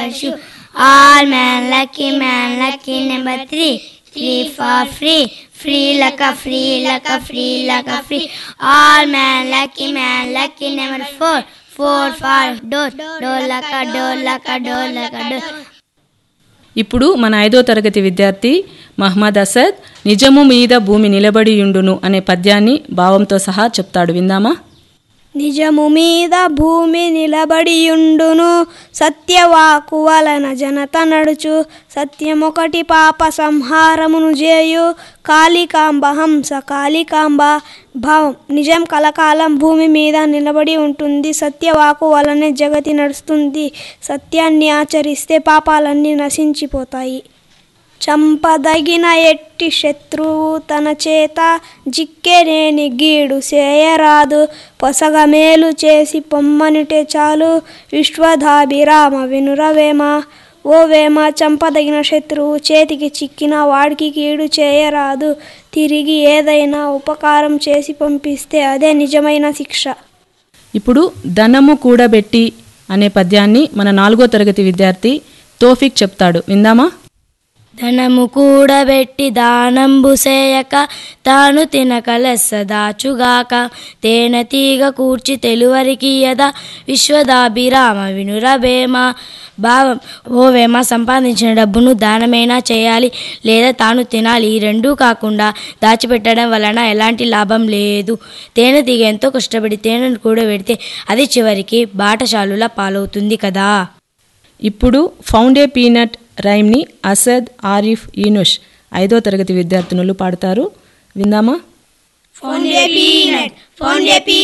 shoe. All man lucky man lucky number three. Three for free. Free like a free like a free like a free. All man lucky man lucky number four. Four for door. Door like a door like a door like a door. ఇప్పుడు మన ఐదో తరగతి విద్యార్థి మహమ్మద్ అసద్ నిజము మీద భూమి నిలబడియుండును అనే పద్యాన్ని భావంతో సహా చెప్తాడు విందామా నిజము మీద భూమి నిలబడియుండును సత్యవాకు వలన జనత నడుచు సత్యమొకటి పాప సంహారమును చేయు కాళికాంబ హంస కాళికాంబ భావం నిజం కలకాలం భూమి మీద నిలబడి ఉంటుంది సత్యవాకు వలనే జగతి నడుస్తుంది సత్యాన్ని ఆచరిస్తే పాపాలన్నీ నశించిపోతాయి చంపదగిన ఎట్టి శత్రువు తన చేత జిక్కెనేని గీడు చేయరాదు పొసగ మేలు చేసి పొమ్మనిటే చాలు విశ్వధాభిరామ వినురవేమ ఓ వేమ చంపదగిన శత్రువు చేతికి చిక్కిన వాడికి కీడు చేయరాదు తిరిగి ఏదైనా ఉపకారం చేసి పంపిస్తే అదే నిజమైన శిక్ష ఇప్పుడు ధనము కూడబెట్టి అనే పద్యాన్ని మన నాలుగో తరగతి విద్యార్థి తోఫిక్ చెప్తాడు విందామా ధనము కూడబెట్టి దానంబు సేయక తాను తినక లెస్స దాచుగాక తేనె తీగ కూర్చి తెలువరికి యద విశ్వదాభిరామ వినురవేమ భావం ఓ వేమ సంపాదించిన డబ్బును దానమైనా చేయాలి లేదా తాను తినాలి ఈ రెండూ కాకుండా దాచిపెట్టడం వలన ఎలాంటి లాభం లేదు తేనె తీగ ఎంతో కష్టపడి తేనెను కూడబెడితే అది చివరికి బాటశాలుల పాలవుతుంది కదా ఇప్పుడు ఫౌండే పీనట్ రైమ్ని అసద్ ఆరిఫ్ ఈనుష్ ఐదో తరగతి విద్యార్థినులు పాడతారు విందామా Found a peanut, found a peanut.